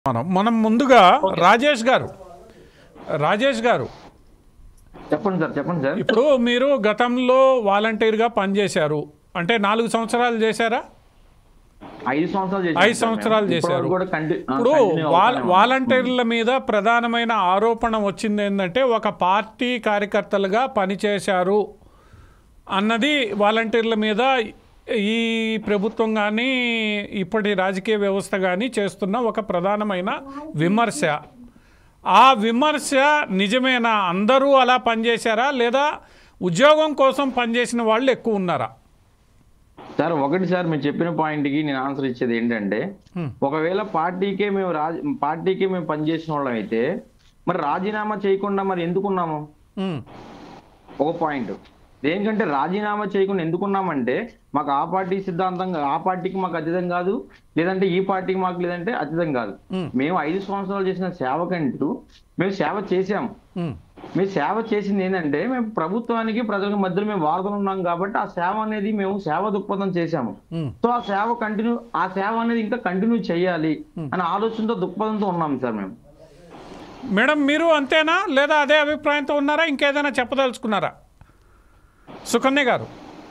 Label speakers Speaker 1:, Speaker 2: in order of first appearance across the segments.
Speaker 1: మనం మనం ముందుగా రాజేష్ గారు రాజేష్ గారు
Speaker 2: చెప్పండి సార్ చెప్పండి సార్
Speaker 1: ఇప్పుడు మీరు గతంలో వాలంటీర్గా పనిచేశారు అంటే నాలుగు సంవత్సరాలు చేశారా
Speaker 2: ఐదు సంవత్సరాలు చేశాను
Speaker 1: ఐదు
Speaker 2: సార్
Speaker 1: సంవత్సరాలు
Speaker 2: మేము.
Speaker 1: చేశారు
Speaker 2: ఇప్పటివరకు కూడా కంటి- ఆ,
Speaker 1: ఇప్పుడు
Speaker 2: continue
Speaker 1: వాల్
Speaker 2: అవుతూనే ఉన్నాం.
Speaker 1: వాలంటీర్ల మీద ప్రధానమైన ఆరోపణ వచ్చింది ఏంటంటే ఒక పార్టీ కార్యకర్తలుగా పనిచేశారు అన్నది వాలంటీర్ల మీద ఈ ప్రభుత్వం కానీ ఇప్పటి రాజకీయ వ్యవస్థ కానీ చేస్తున్న ఒక ప్రధానమైన విమర్శ ఆ విమర్శ నిజమేనా అందరూ అలా పనిచేశారా లేదా ఉద్యోగం కోసం పనిచేసిన వాళ్ళు ఎక్కువ ఉన్నారా
Speaker 2: సార్ ఒకటి సార్ మీరు చెప్పిన పాయింట్ కి నేను ఆన్సర్ ఇచ్చేది ఏంటంటే ఒకవేళ పార్టీకే మేము రాజ పార్టీకే మేము పనిచేసిన వాళ్ళం అయితే మరి రాజీనామా చేయకుండా మరి ఎందుకున్నాము
Speaker 1: ఉమ్,
Speaker 2: ఒక పాయింట్ దేనికంటే రాజీనామా చేయకుండా ఎందుకున్నామంటే మాకు ఆ పార్టీ సిద్ధాంతం ఆ పార్టీకి మాకు అతీతం కాదు లేదంటే ఈ పార్టీకి మాకు లేదంటే అతీతం కాదు
Speaker 1: మ్.
Speaker 2: మేము ఐదు సంవత్సరాలు చేసిన సేవకంటూ మేము సేవ చేసాము
Speaker 1: ఉమ్,
Speaker 2: మేము సేవ చేసింది ఏంటంటే మేము ప్రభుత్వానికి ప్రజల మధ్యలో మేము వార్తలు ఉన్నాం కాబట్టి ఆ సేవ అనేది మేము సేవ దృక్పథం చేశాము
Speaker 1: ఉమ్.
Speaker 2: సో ఆ సేవ కంటిన్యూ ఆ సేవ అనేది ఇంకా కంటిన్యూ చేయాలి అనే ఆలోచనతో దృక్పథంతో ఉన్నాం సార్ మేము
Speaker 1: మేడం మీరు అంతేనా లేదా అదే అభిప్రాయంతో ఉన్నారా ఇంకేదైనా చెప్పదలుచుకున్నారా సుకన్య గారు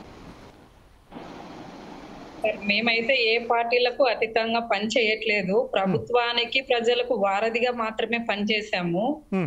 Speaker 3: సార్, మేమైతే ఏ పార్టీలకు అతీతంగా పని చేయట్లేదు ప్రభుత్వానికి ప్రజలకు వారధిగా మాత్రమే పనిచేశాము
Speaker 1: ఉమ్.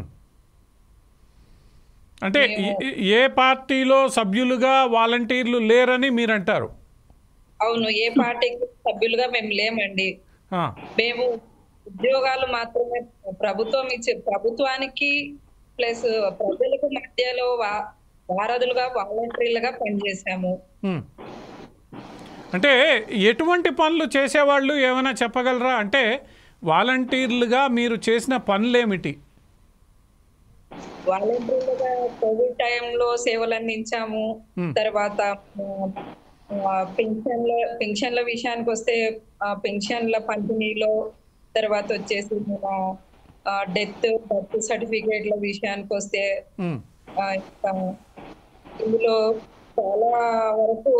Speaker 1: అంటే ఈ- ఈ- ఏ పార్టీలో సభ్యులుగా వాలంటీర్లు లేరని మీరు అంటారు
Speaker 3: అవును ఏ పార్టీకి సభ్యులుగా మేము లేమండి
Speaker 1: ఆ,
Speaker 3: మేము ఉద్యోగాలు మాత్రమే ప్రభుత్వం ఇచ్చే ప్రభుత్వానికి ప్లస్ ప్రజలకు మధ్యలో వా- వారధులుగా వాలంటీర్లుగా పనిచేశాము
Speaker 1: ఉమ్. అంటే ఎటువంటి పనులు చేసేవాళ్ళు ఏమైనా చెప్పగలరా అంటే వాలంటీర్లుగా మీరు చేసిన పనులేమిటి
Speaker 3: వాలంటీర్లుగా కోవిడ్ టైంలో సేవలు అందించాము
Speaker 1: Hmm.
Speaker 3: తర్వాత ఆ, పెన్షన్ల పెన్షన్ల విషయానికి వస్తే ఆ, పెన్షన్ల పంపిణీలో తర్వాత వచ్చేసి మన డెత్ బర్త్ సర్టిఫికేట్ల విషయానికి వస్తే
Speaker 1: ఉమ్,
Speaker 3: ఆ, ఇంకా ఇందులో చాలా వరకు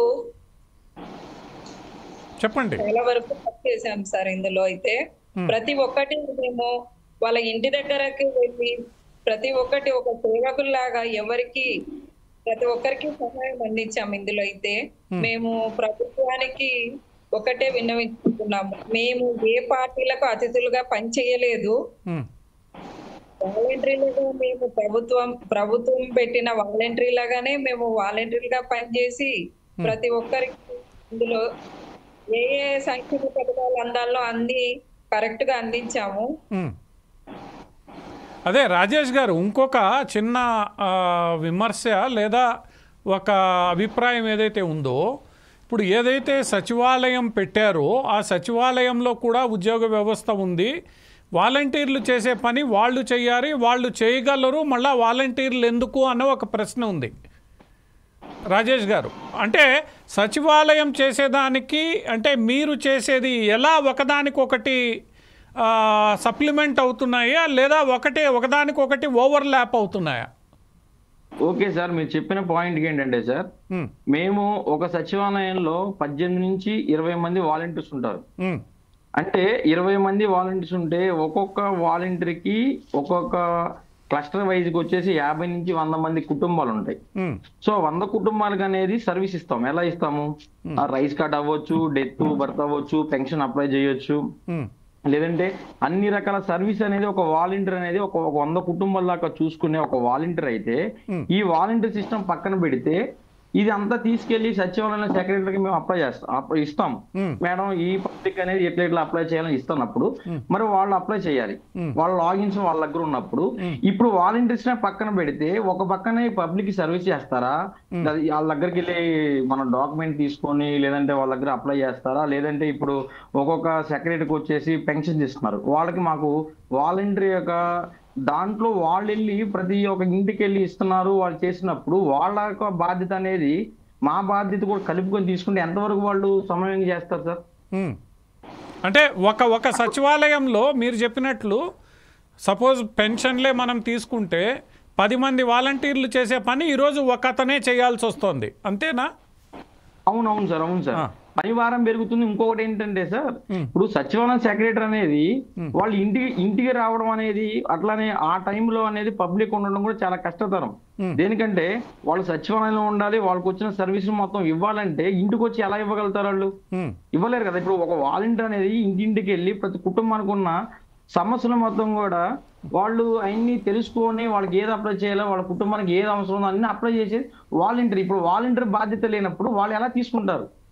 Speaker 1: చెప్పండి
Speaker 3: చాలా వరకు వర్క్ చేశాం సార్ ఇందులో అయితే ప్రతి ఒక్కటి మేము వాళ్ళ ఇంటి దగ్గరకి వెళ్ళి ప్రతి ఒక్కటి ఒక సేవకుల్లాగా ఎవరికి ప్రతి ఒక్కరికి సహాయం అందించాం ఇందులో అయితే మేము ప్రభుత్వానికి ఒకటే విన్నవించుకుంటున్నాము మేము ఏ పార్టీలకు అతిథులుగా పనిచేయలేదు
Speaker 1: ఉమ్,
Speaker 3: వాలంటీర్లుగా మేము ప్రభుత్వం ప్రభుత్వం పెట్టిన వాలంటీర్లుగానే మేము వాలంటీర్లుగా పనిచేసి ప్రతి ఒక్కరికి ఇందులో ఏ ఏ సంక్షేమ పథకాలు అందాలో అన్ని కరెక్ట్ గా అందించాము
Speaker 1: ఉమ్. అదే రాజేష్ గారు ఇంకొక చిన్న ఆ, విమర్శ లేదా ఒక అభిప్రాయం ఏదైతే ఉందో ఇప్పుడు ఏదైతే సచివాలయం పెట్టారో ఆ సచివాలయంలో కూడా ఉద్యోగ వ్యవస్థ ఉంది వాలంటీర్లు చేసే పని వాళ్ళు చేయాలి వాళ్ళు చేయగలరు మళ్ళా వాలంటీర్లు ఎందుకు అన్న ఒక ప్రశ్న ఉంది రాజేష్ గారు అంటే సచివాలయం చేసేదానికి అంటే మీరు చేసేది ఎలా ఒకదానికొకటి సప్లిమెంట్ అవుతున్నాయా లేదా ఒకటే ఒకదానికొకటి ఓవర్లాప్ అవుతున్నాయా
Speaker 2: ఓకే సార్ మీరు చెప్పిన పాయింట్ ఏంటంటే సార్
Speaker 1: ఉమ్,
Speaker 2: మేము ఒక సచివాలయంలో పద్దెనిమిది నుంచి ఇరవై మంది వాలంటీర్స్ ఉంటారు
Speaker 1: ఉమ్,
Speaker 2: అంటే ఇరవై మంది వాలంటీర్స్ ఉంటే ఒక్కొక్క వాలంటీర్కి ఒక్కొక్క క్లస్టర్ వైజ్కి వచ్చేసి యాభై నుంచి వంద మంది కుటుంబాలు ఉంటాయి
Speaker 1: ఉమ్,
Speaker 2: సో వంద కుటుంబాలకు అనేది సర్వీస్ ఇస్తాం ఎలా ఇస్తాము ఆ రైస్ కార్డ్ అవ్వచ్చు డెత్ బర్త్ అవ్వచ్చు పెన్షన్ అప్లై చేయొచ్చు
Speaker 1: ఉమ్,
Speaker 2: లేదంటే అన్ని రకాల సర్వీస్ అనేది ఒక వాలంటీర్ అనేది ఒక ఒక వంద కుటుంబాల దాకా చూసుకునే ఒక వాలంటీర్ అయితే ఈ వాలంటీర్ సిస్టమ్ పక్కన పెడితే ఇది అంతా తీసుకెళ్లి సచివాలయం సెక్రటరీకి మేము అప్లై చేస్తాం అప్లై ఇస్తాం
Speaker 1: Hmm.
Speaker 2: మేడం ఈ పబ్లిక్ అనేది ఎట్లా ఎట్లా అప్లై చేయాలని ఇస్తున్నప్పుడు మరి వాళ్ళు అప్లై చేయాలి వాళ్ళ లాగిన్స్ వాళ్ళ దగ్గర ఉన్నప్పుడు ఇప్పుడు వాలంటీర్స్ పక్కన పెడితే ఒక పక్కనే పబ్లిక్ సర్వీస్ చేస్తారా అది వాళ్ళ దగ్గరికి వెళ్ళి మనం డాక్యుమెంట్ తీసుకొని లేదంటే వాళ్ళ దగ్గర అప్లై చేస్తారా లేదంటే ఇప్పుడు ఒక్కొక్క సెక్రటరీకి వచ్చేసి పెన్షన్ ఇస్తున్నారు వాళ్ళకి మాకు వాలంటీర్ యొక్క దాంట్లో వాళ్ళు వెళ్ళి ప్రతి ఒక్క ఇంటికి వెళ్ళి ఇస్తున్నారు వాళ్ళు చేసినప్పుడు వాళ్ళ యొక్క బాధ్యత అనేది మా బాధ్యత కూడా కలుపుకొని తీసుకుంటే ఎంతవరకు వాళ్ళు సమయం చేస్తారు సార్
Speaker 1: ఉమ్. అంటే ఒక ఒక సచివాలయంలో మీరు చెప్పినట్లు సపోజ్ పెన్షన్లే మనం తీసుకుంటే పది మంది వాలంటీర్లు చేసే పని ఈరోజు ఒక అతనే చేయాల్సి వస్తుంది అంతేనా
Speaker 2: అవునవును సార్ అవును సార్
Speaker 1: ఆ.
Speaker 2: పని వారం పెరుగుతుంది ఇంకొకటి ఏంటంటే సార్ ఇప్పుడు సచివాలయం సెక్రటరీ అనేది వాళ్ళు ఇంటికి ఇంటికి రావడం అనేది అట్లానే ఆ టైంలో అనేది పబ్లిక్ ఉండడం కూడా చాలా కష్టతరం దేనికంటే వాళ్ళు సచివాలయంలో ఉండాలి వాళ్ళకి వచ్చిన సర్వీస్ మొత్తం ఇవ్వాలంటే ఇంటికి వచ్చి ఎలా ఇవ్వగలుగుతారు వాళ్ళు
Speaker 1: ఉమ్,
Speaker 2: ఇవ్వలేరు కదా ఇప్పుడు ఒక వాలంటీర్ అనేది ఇంటింటికి వెళ్ళి ప్రతి కుటుంబానికి ఉన్న సమస్యలు మొత్తం కూడా వాళ్ళు అన్ని తెలుసుకొని వాళ్ళకి ఏది అప్లై చేయాలో వాళ్ళ కుటుంబానికి ఏది అవసరం ఉందో అన్ని అప్లై చేసి వాలంటీర్ ఇప్పుడు వాలంటీర్ బాధ్యత లేనప్పుడు వాళ్ళు ఎలా తీసుకుంటారు